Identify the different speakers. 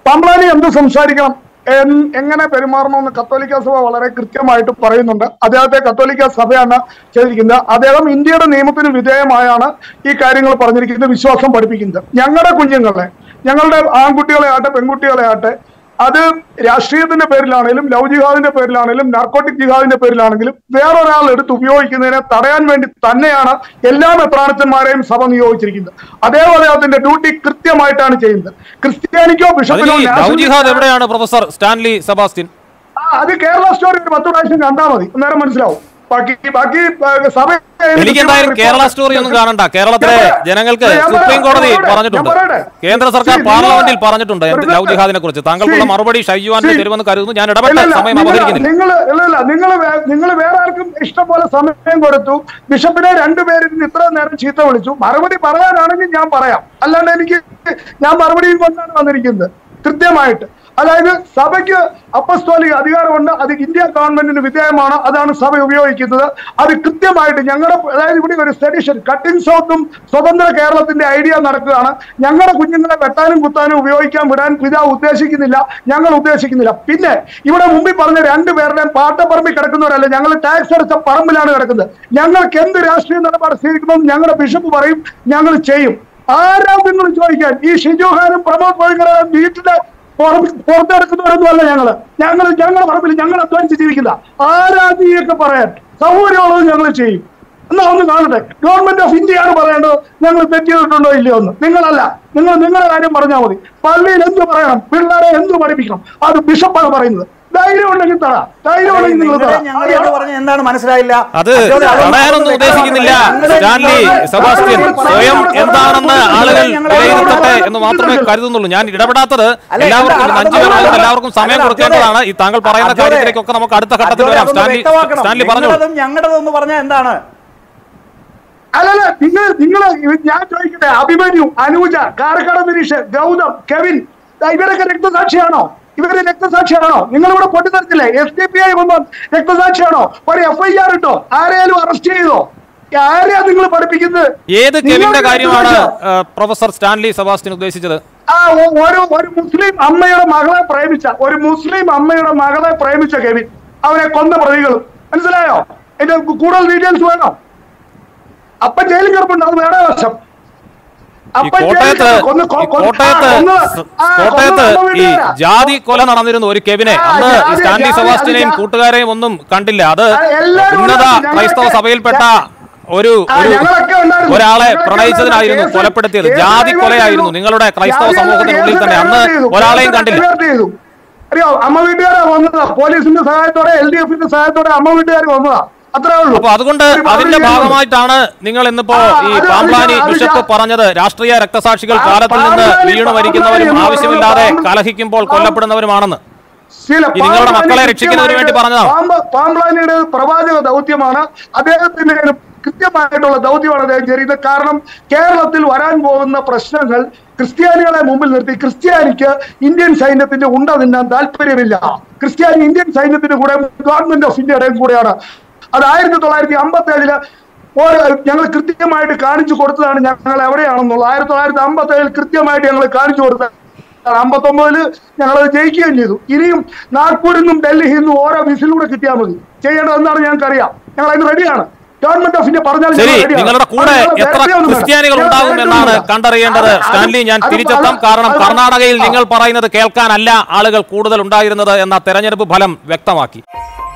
Speaker 1: പാമ്പ്ലാനി എന്ത് സംസാരിക്കണം എൻ- എങ്ങനെ പെരുമാറണമെന്ന് കത്തോലിക്ക സഭ വളരെ കൃത്യമായിട്ട് പറയുന്നുണ്ട് അദ്ദേഹത്തെ കത്തോലിക്ക സഭയാണ് ചെയ്തിരിക്കുന്നത് അദ്ദേഹം ഇന്ത്യയുടെ നിയമത്തിന് വിധേയമായാണ് ഈ കാര്യങ്ങൾ പറഞ്ഞിരിക്കുന്നത് വിശ്വാസം പഠിപ്പിക്കുന്നത് ഞങ്ങളുടെ കുഞ്ഞുങ്ങളെ ഞങ്ങളുടെ ആൺകുട്ടികളെ ആട്ടെ പെൺകുട്ടികളെ ആട്ടെ അത് രാഷ്ട്രീയത്തിന്റെ പേരിലാണെങ്കിലും ലവ് ജിഹാദിന്റെ പേരിലാണെങ്കിലും നാർക്കോട്ടിക് ജിഹാദിന്റെ പേരിലാണെങ്കിലും വേറൊരാൾ എടുത്ത് ഉപയോഗിക്കുന്നതിനെ തടയാൻ വേണ്ടി തന്നെയാണ് എല്ലാ മെത്രാണച്ചന്മാരെയും സഭ നിയോഗിച്ചിരിക്കുന്നത് അതേപോലെ അതിന്റെ ഡ്യൂട്ടി കൃത്യമായിട്ടാണ് ചെയ്യുന്നത് ക്രിസ്ത്യാനിക്കോ
Speaker 2: അതിന്
Speaker 1: ബിഷപ്പിനോ
Speaker 2: ഈ ലവ്
Speaker 1: നാഷണൽ
Speaker 2: ജിഹാദ് എവിടെയാണ് പ്രൊഫസർ സ്റ്റാൻലി സെബാസ്റ്റ്യൻ
Speaker 1: ആ, അത് കേരള സ്റ്റോറി ഒരു പത്ത് പ്രാവശ്യം കണ്ടാൽ മതി അന്നേരം മനസ്സിലാവും ബാക്കി ബാക്കി ആ, സഭ
Speaker 2: എനിക്ക് എന്തായാലും കേരള സ്റ്റോറി ഒന്നും കാണണ്ട കേരളത്തിലെ ജനങ്ങൾക്ക് സുപ്രീം കോടതി പറഞ്ഞിട്ടുണ്ട് കേന്ദ്ര സർക്കാർ പാർലമെന്റിൽ പറഞ്ഞിട്ടുണ്ട് എന്ത് ലവ് ജിഹാദിനെ കുറിച്ച് താങ്കൾക്കുള്ള മറുപടി ഷൈജുവാന്റെ തരുമെന്ന് കരുതുന്നു ഞാൻ ഇടപെട്ട സമയം അപഹരിക്കുന്നില്ല
Speaker 1: നിങ്ങൾ ഇല്ല നിങ്ങൾ നിങ്ങൾ വേറെ ആർക്കും ഇഷ്ടം പോലെ സമയം കൊടുത്തു ബിഷപ്പിനെ രണ്ടുപേരും ഇത്ര നേരം ചീത്ത വിളിച്ചു മറുപടി പറയാനാണെങ്കിൽ ഞാൻ പറയാം അല്ലാണ്ട് എനിക്ക് ഞാൻ മറുപടിയും കൊണ്ടാണ് വന്നിരിക്കുന്നത് കൃത്യമായിട്ട് അതായത് സഭയ്ക്ക് അപ്പസ്തോലിക അധികാരമുണ്ട് അത് ഇന്ത്യ ഗവൺമെന്റിന് വിധേയമാണ് അതാണ് സഭ ഉപയോഗിക്കുന്നത് അത് കൃത്യമായിട്ട് ഞങ്ങളുടെ അതായത് ഇവിടെ ഒരു സെഡിഷൻ കട്ടിംഗ് സൗത്തും സ്വതന്ത്ര കേരളത്തിന്റെ ഐഡിയ നടക്കുകയാണ് ഞങ്ങളുടെ കുഞ്ഞുങ്ങളെ വെട്ടാനും കുത്താനും ഉപയോഗിക്കാൻ വിടാൻ പിതാവ് ഉദ്ദേശിക്കുന്നില്ല ഞങ്ങൾ ഉദ്ദേശിക്കുന്നില്ല പിന്നെ ഇവിടെ മുമ്പിൽ പറഞ്ഞ രണ്ടുപേരുടെയും പാട്ടപ്പറമ്പിൽ കിടക്കുന്നവരല്ല ഞങ്ങൾ ടാക്സ് അടച്ച പറമ്പിലാണ് കിടക്കുന്നത് ഞങ്ങൾക്ക് എന്ത് രാഷ്ട്രീയ നിലപാട് സ്വീകരിക്കണമെന്ന് ഞങ്ങളുടെ ബിഷപ്പ് പറയും ഞങ്ങൾ ചെയ്യും ആരാ നിങ്ങൾ ചോദിക്കാൻ ഈ ഷിജു ഖാനും പ്രമോദ് പഴങ്കറും വീട്ടിലെ പുറത്ത് പുറത്തെടുക്കുന്നവരൊന്നും അല്ല ഞങ്ങള് ഞങ്ങൾ ഞങ്ങളുടെ പറമ്പിൽ ഞങ്ങൾ അധ്വാനിച്ച് ജീവിക്കുന്ന ആരാധിയൊക്കെ പറയാൻ സൗകര്യമുള്ളത് ഞങ്ങൾ ചെയ്യും എന്നാ ഒന്ന് കാണട്ടെ ഗവൺമെന്റ് ഓഫ് ഇന്ത്യയാണ് പറയേണ്ടത് ഞങ്ങൾ തെറ്റ് ചെയ്തിട്ടുണ്ടോ ഇല്ലയോ എന്ന് നിങ്ങളല്ല നിങ്ങൾ നിങ്ങളുടെ കാര്യം പറഞ്ഞാൽ മതി പള്ളിയിൽ എന്ത് പറയണം പിള്ളേരെ എന്ത് പഠിപ്പിക്കണം അത് ബിഷപ്പാണ് പറയുന്നത് ധൈര്യം ഉണ്ടെങ്കിൽ തറ ധൈര്യം ഉണ്ടെങ്കിൽ നിങ്ങൾ
Speaker 3: നിങ്ങളെ
Speaker 1: തറ
Speaker 3: ഞങ്ങളെ എന്ന് പറഞ്ഞ എന്താണ് മനസ്സിലായില്ല
Speaker 2: അത്
Speaker 3: അച്ഛനെ അതൊന്നും
Speaker 2: തടയാനൊന്നും ഉദ്ദേശിക്കുന്നില്ല സ്റ്റാൻലി സെബാസ്റ്റ്യൻ സ്വയം എന്താണെന്ന് ആളുകൾ വിലയിരുത്തട്ടെ എന്ന് മാത്രമേ കരുതുന്നുള്ളൂ ഞാൻ ഇടപെടാത്തത് എല്ലാവർക്കും ഒരു അഞ്ചു പേരാകുമ്പോൾ എല്ലാവർക്കും സമയം കൊടുക്കേണ്ടതാണ് ഈ താങ്കൾ പറയുന്ന കാര്യത്തിലേക്കൊക്കെ നമുക്ക് അടുത്ത ഘട്ടത്തിൽ വരാം സ്റ്റാൻലി സ്റ്റാൻലി പറഞ്ഞോളൂ
Speaker 3: ഞങ്ങളതും ഞങ്ങളുടെതെന്ന് പറഞ്ഞാൽ എന്താണ്
Speaker 1: അല്ലല്ല നിങ്ങൾ നിങ്ങൾ ഞാൻ ചോദിക്കട്ടെ അഭിമന്യു അനുജ കാരക്കാട് ബിനീഷ് ഗൗതം കെവിൻ ദാ ഇവരൊക്കെ രക്തസാക്ഷിയാണോ ഇവര് രക്തസാക്ഷിയാണോ നിങ്ങൾ ഇവിടെ പൊട്ടിത്തെറിച്ചില്ലേ എസ് ഡി പി ഐ വന്നു രക്തസാക്ഷിയാണോ ഒരു എഫ് ഐ ആർ ഇട്ടോ ആരെയാലും അറസ്റ്റ് ചെയ്തോ ആരെയാ നിങ്ങൾ പഠിപ്പിക്കുന്നത്
Speaker 2: ഏത്
Speaker 1: നിങ്ങൾ
Speaker 2: കെവിന്റെ കാര്യമാണ്
Speaker 1: രക്തസാക്ഷിയാ?
Speaker 2: ഏഹ്, പ്രൊഫസർ സ്റ്റാൻലി സെബാസ്റ്റ്യൻ ഉദ്ദേശിച്ചത്
Speaker 1: ആ ഒ- ഒരു ഒരു മുസ്ലിം അമ്മയുടെ മകളെ പ്രേമിച്ച ഒരു മുസ്ലിം അമ്മയുടെ മകളെ പ്രേമിച്ച കെവിൻ അവനെ കൊന്ന പ്രതികളും മനസ്സിലായോ എന്റെ കൂടുതൽ ഡീറ്റെയിൽസ് വേണോ അപ്പൊ ജയിലിൽ കിടപ്പുണ്ട് അത് വേറെ വശം
Speaker 2: ഈ
Speaker 1: അപ്പൻ ജയിലിൽ
Speaker 2: കോട്ടയത്ത്
Speaker 1: കിടപ്പുണ്ട്. കൊന്ന് കൊ-
Speaker 2: ഈ
Speaker 1: കൊന്ന്
Speaker 2: കോട്ടയത്ത്
Speaker 1: ആ, കൊന്ന്
Speaker 2: സ്
Speaker 1: ആ,
Speaker 2: കോട്ടയത്ത്
Speaker 1: കൊന്ന്
Speaker 2: ഈ
Speaker 1: വീട്ടുകാരാ.
Speaker 2: ജാതി കൊല നടന്നിരുന്നു ഒരു കെവിനെ
Speaker 1: ആ,
Speaker 2: അന്ന് ഈ
Speaker 1: ജാതി-
Speaker 2: സ്റ്റാൻലി
Speaker 1: ജാതി-
Speaker 2: സെബാസ്റ്റ്യനെയും
Speaker 1: അത്
Speaker 2: കൂട്ടുകാരെയും ഒന്നും കണ്ടില്ല അത്
Speaker 1: ആ, എല്ലാവരും
Speaker 2: ഉന്നത
Speaker 1: ഉണ്ടായിരുന്നു.
Speaker 2: ക്രൈസ്തവ
Speaker 1: ഞങ്ങളൊക്കെ-
Speaker 2: സഭയിൽപ്പെട്ട ഒരു
Speaker 1: ആ,
Speaker 2: ഒരു
Speaker 1: ഞങ്ങളൊക്കെ ഉണ്ടായിരുന്നു.
Speaker 2: ഒരാളെ
Speaker 1: ഞങ്ങളൊക്കെ
Speaker 2: പ്രണയിച്ചതിനായിരുന്നു
Speaker 1: ഉണ്ടായിരുന്നു.
Speaker 2: കൊലപ്പെടുത്തിയത്
Speaker 1: കേസ്
Speaker 2: ജാതി
Speaker 1: ഡൈവേർട്ട്
Speaker 2: കൊലയായിരുന്നു
Speaker 1: ചെയ്തു.
Speaker 2: നിങ്ങളുടെ ക്രൈസ്തവ
Speaker 1: ജാതി
Speaker 2: സമൂഹത്തിനുള്ളിൽ
Speaker 1: കേസ്
Speaker 2: തന്നെ അന്ന്
Speaker 1: ഡൈവേർട്ട് ചെയ്തു.
Speaker 2: ഒരാളെയും
Speaker 1: കേസ്
Speaker 2: കണ്ടില്ല
Speaker 1: ഡൈവേർട്ട് ചെയ്തു. അറിയോ അമ്മ വീട്ടുകാരാ വന്നതാ പോലീസിന്റെ സഹായത്തോടെ എൽ ഡി എഫിന്റെ സഹായത്തോടെ അമ്മ വീട്ടുകാർ വന്നതാ അത്രേ ഉള്ളൂ
Speaker 2: അപ്പൊ അതുകൊണ്ട്
Speaker 1: ഒരു
Speaker 2: അതിന്റെ
Speaker 1: മറുപടി ചെയ്യുന്നുണ്ട്.
Speaker 2: ഭാഗമായിട്ടാണ് നിങ്ങൾ ഇന്നിപ്പോ
Speaker 1: ആ,
Speaker 2: ഈ
Speaker 1: അത്
Speaker 2: പാമ്പ്ലാനി
Speaker 1: അത്
Speaker 2: ബിഷപ്പ്
Speaker 1: ഞാൻ-
Speaker 2: പറഞ്ഞത് രാഷ്ട്രീയ രക്തസാക്ഷികൾ
Speaker 1: ആ,
Speaker 2: കാലത്തിൽ നിന്ന്
Speaker 1: പാമ്പ്ലാനി-
Speaker 2: വീണു മരിക്കുന്നവരും
Speaker 1: പാമ്പ്ലാനി
Speaker 2: ആവശ്യമില്ലാതെ
Speaker 1: പാമ്പ്-
Speaker 2: കലഹിക്കുമ്പോൾ കൊല്ലപ്പെടുന്നവരുമാണെന്ന്
Speaker 1: ശീല,
Speaker 2: ഈ നിങ്ങളുടെ
Speaker 1: പാമ്പ്ലാനി
Speaker 2: മക്കളെ രക്ഷിക്കുന്നതിന് വേണ്ടി പറഞ്ഞതാണ്.
Speaker 1: പാമ്പ് പാമ്പ്ലാനിയുടെ പ്രവാചക ദൗത്യമാണ് അദ്ദേഹത്തിന്റെ ഒരു കൃത്യമായിട്ടുള്ള ദൗത്യമാണ് അദ്ദേഹം ചെയ്യുന്നത് കാരണം കേരളത്തിൽ വരാൻ പോകുന്ന പ്രശ്നങ്ങൾ ക്രിസ്ത്യാനികളെ മുമ്പിൽ നിർത്തി ക്രിസ്ത്യാനിക്ക് ഇന്ത്യൻ സൈന്യത്തിന്റെ ഉണ്ട തിന്നാൻ താല്പര്യമില്ല ക്രിസ്ത്യാനി ഇന്ത്യൻ സൈന്യത്തിന്റെ കൂടെ ഗവൺമെന്റ് ഓഫ് ഇന്ത്യയുടെയും കൂടെയാണ് അത് ആയിരത്തി തൊള്ളായിരത്തി അമ്പത്തി ഏഴില് ഞങ്ങൾ കൃത്യമായിട്ട് കാണിച്ചു കൊടുത്തതാണ് ഞങ്ങൾ എവിടെയാണെന്നുള്ളത് ആയിരത്തി തൊള്ളായിരത്തി അമ്പത്തി ഏഴിൽ കൃത്യമായിട്ട് ഞങ്ങൾ കാണിച്ചു കൊടുത്തത് അമ്പത്തൊമ്പതില് ഞങ്ങൾ അത് ജയിക്കുകയും ചെയ്തു ഇനിയും നാഗ്പൂരിൽ നിന്നും ഡൽഹിയിൽ നിന്നും ഓരോ വിസിലൂടെ കിട്ടിയാൽ മതി ചെയ്യേണ്ടതെന്നാണ് ഞങ്ങൾക്ക് അറിയാം ഞങ്ങൾ അതിന് റെഡിയാണ് ഗവൺമെന്റ് ഓഫ് ഇന്ത്യ പറഞ്ഞാൽ ഞങ്ങൾ
Speaker 2: ശരി
Speaker 1: ready ആണ്.
Speaker 2: നിങ്ങളുടെ കൂടെ
Speaker 1: അത് ഞങ്ങൾ
Speaker 2: എത്ര
Speaker 1: വെറുതെ ഒന്നും
Speaker 2: ക്രിസ്ത്യാനികൾ
Speaker 1: വേണ്ട.
Speaker 2: ഉണ്ടാകും
Speaker 1: ഞങ്ങൾ
Speaker 2: എന്നാണ്
Speaker 1: വെറുതെ
Speaker 2: കണ്ടറിയേണ്ടത്
Speaker 1: അത് അത്
Speaker 2: സ്റ്റാൻലി ഞാൻ
Speaker 1: അത്
Speaker 2: തിരിച്ചെത്താം
Speaker 1: അത്
Speaker 2: കാരണം
Speaker 1: അത്
Speaker 2: കർണാടകയിൽ
Speaker 1: ആ.
Speaker 2: നിങ്ങൾ പറയുന്നത് കേൾക്കാനല്ല ആളുകൾ കൂടുതൽ ഉണ്ടായിരുന്നത് എന്ന തെരഞ്ഞെടുപ്പ് ഫലം വ്യക്തമാക്കി